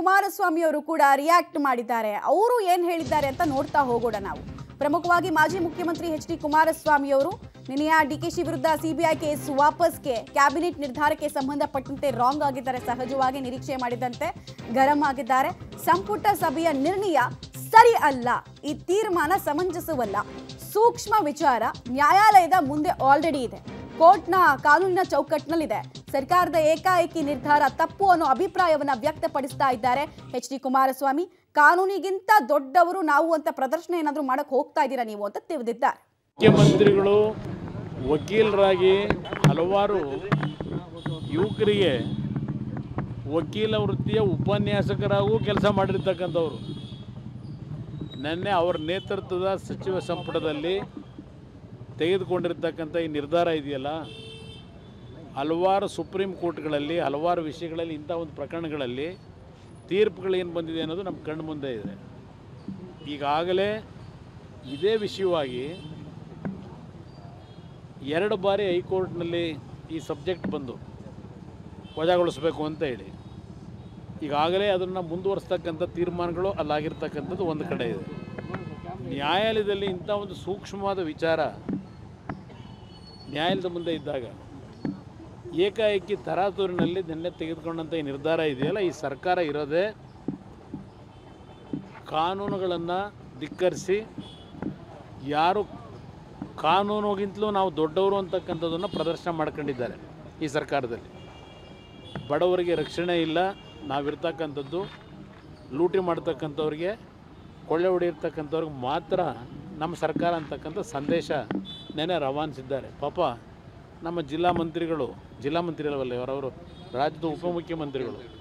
ಕುಮಾರಸ್ವಾಮಿ ಅವರು ಕೂಡ ರಿಯಾಕ್ಟ್ ಮಾಡಿದ್ದಾರೆ ಅವರು ಏನ್ ಹೇಳಿದ್ದಾರೆ ಅಂತ ನೋಡ್ತಾ ಹೋಗೋಣ ನಾವು ಪ್ರಮುಖವಾಗಿ ಮಾಜಿ ಮುಖ್ಯಮಂತ್ರಿ ಎಚ್ ಡಿ ಕುಮಾರಸ್ವಾಮಿ ಅವರು ನಿನ್ನೆಯ ಡಿಕೆಶಿ ವಿರುದ್ಧ ಸಿಬಿಐ ಕೇಸ್ ವಾಪಸ್ಗೆ ಕ್ಯಾಬಿನೆಟ್ ನಿರ್ಧಾರಕ್ಕೆ ಸಂಬಂಧಪಟ್ಟಂತೆ ರಾಂಗ್ ಆಗಿದ್ದಾರೆ ಸಹಜವಾಗಿ ನಿರೀಕ್ಷೆ ಮಾಡಿದಂತೆ ಗರಂ ಆಗಿದ್ದಾರೆ ಸಂಪುಟ ಸಭೆಯ ನಿರ್ಣಯ ಸರಿ ಅಲ್ಲ ಈ ತೀರ್ಮಾನ ಸಮಂಜಸವಲ್ಲ ಸೂಕ್ಷ್ಮ ವಿಚಾರ ನ್ಯಾಯಾಲಯದ ಮುಂದೆ ಆಲ್ರೆಡಿ ಇದೆ ಕೋರ್ಟ್ನ ಕಾನೂನಿನ ಚೌಕಟ್ಟಿನಲ್ಲಿದೆ ಸರ್ಕಾರದ ಏಕಾಏಕಿ ನಿರ್ಧಾರ ತಪ್ಪು ಅನ್ನೋ ಅಭಿಪ್ರಾಯವನ್ನ ವ್ಯಕ್ತಪಡಿಸ್ತಾ ಇದ್ದಾರೆ ಎಚ್ ಡಿ ಕುಮಾರಸ್ವಾಮಿ ಕಾನೂನಿಗಿಂತ ದೊಡ್ಡವರು ನಾವು ಅಂತ ಪ್ರದರ್ಶನ ಏನಾದರೂ ಮಾಡಕ್ ಹೋಗ್ತಾ ಇದ್ದೀರಾ ನೀವು ಅಂತ ತಿಳಿದಿದ್ದಾರೆ ಮುಖ್ಯಮಂತ್ರಿಗಳು ವಕೀಲರಾಗಿ ಹಲವಾರು ಯುವಕರಿಗೆ ವಕೀಲ ವೃತ್ತಿಯ ಉಪನ್ಯಾಸಕರಾಗೂ ಕೆಲಸ ಮಾಡಿರ್ತಕ್ಕಂಥವ್ರು ನಿನ್ನೆ ಅವರ ನೇತೃತ್ವದ ಸಚಿವ ಸಂಪುಟದಲ್ಲಿ ತೆಗೆದುಕೊಂಡಿರ್ತಕ್ಕಂಥ ಈ ನಿರ್ಧಾರ ಇದೆಯಲ್ಲ ಹಲವಾರು ಸುಪ್ರೀಂ ಕೋರ್ಟ್ಗಳಲ್ಲಿ ಹಲವಾರು ವಿಷಯಗಳಲ್ಲಿ ಇಂಥ ಒಂದು ಪ್ರಕರಣಗಳಲ್ಲಿ ತೀರ್ಪುಗಳೇನು ಬಂದಿದೆ ಅನ್ನೋದು ನಮ್ಮ ಕಣ್ಣು ಮುಂದೆ ಇದೆ ಈಗಾಗಲೇ ಇದೇ ವಿಷಯವಾಗಿ ಎರಡು ಬಾರಿ ಹೈಕೋರ್ಟ್ನಲ್ಲಿ ಈ ಸಬ್ಜೆಕ್ಟ್ ಬಂದು ವಜಾಗೊಳಿಸಬೇಕು ಅಂತ ಹೇಳಿ ಈಗಾಗಲೇ ಅದನ್ನು ಮುಂದುವರಿಸ್ತಕ್ಕಂಥ ತೀರ್ಮಾನಗಳು ಅಲ್ಲಾಗಿರ್ತಕ್ಕಂಥದ್ದು ಒಂದು ಕಡೆ ಇದೆ ನ್ಯಾಯಾಲಯದಲ್ಲಿ ಇಂಥ ಒಂದು ಸೂಕ್ಷ್ಮವಾದ ವಿಚಾರ ನ್ಯಾಯಾಲಯದ ಮುಂದೆ ಇದ್ದಾಗ ಏಕಾಏಕಿ ತರಾತುರಿನಲ್ಲಿ ನಿನ್ನೆ ತೆಗೆದುಕೊಂಡಂಥ ಈ ನಿರ್ಧಾರ ಇದೆಯಲ್ಲ ಈ ಸರ್ಕಾರ ಇರೋದೇ ಕಾನೂನುಗಳನ್ನು ಧಿಕ್ಕರಿಸಿ ಯಾರು ಕಾನೂನಿಗಿಂತಲೂ ನಾವು ದೊಡ್ಡವರು ಅಂತಕ್ಕಂಥದ್ದನ್ನು ಪ್ರದರ್ಶನ ಮಾಡ್ಕೊಂಡಿದ್ದಾರೆ ಈ ಸರ್ಕಾರದಲ್ಲಿ ಬಡವರಿಗೆ ರಕ್ಷಣೆ ಇಲ್ಲ ನಾವಿರ್ತಕ್ಕಂಥದ್ದು ಲೂಟಿ ಮಾಡ್ತಕ್ಕಂಥವ್ರಿಗೆ ಕೊಳ್ಳೆ ಹೊಡೆಯಿರ್ತಕ್ಕಂಥವ್ರಿಗೆ ಮಾತ್ರ ನಮ್ಮ ಸರ್ಕಾರ ಅಂತಕ್ಕಂಥ ಸಂದೇಶ ನೆನೆ ರವಾನಿಸಿದ್ದಾರೆ ಪಾಪ ನಮ್ಮ ಜಿಲ್ಲಾ ಮಂತ್ರಿಗಳು ಜಿಲ್ಲಾ ಮಂತ್ರಿ ಅಲ್ಲವಲ್ಲ ಅವರವರು ರಾಜ್ಯದ ಉಪಮುಖ್ಯಮಂತ್ರಿಗಳು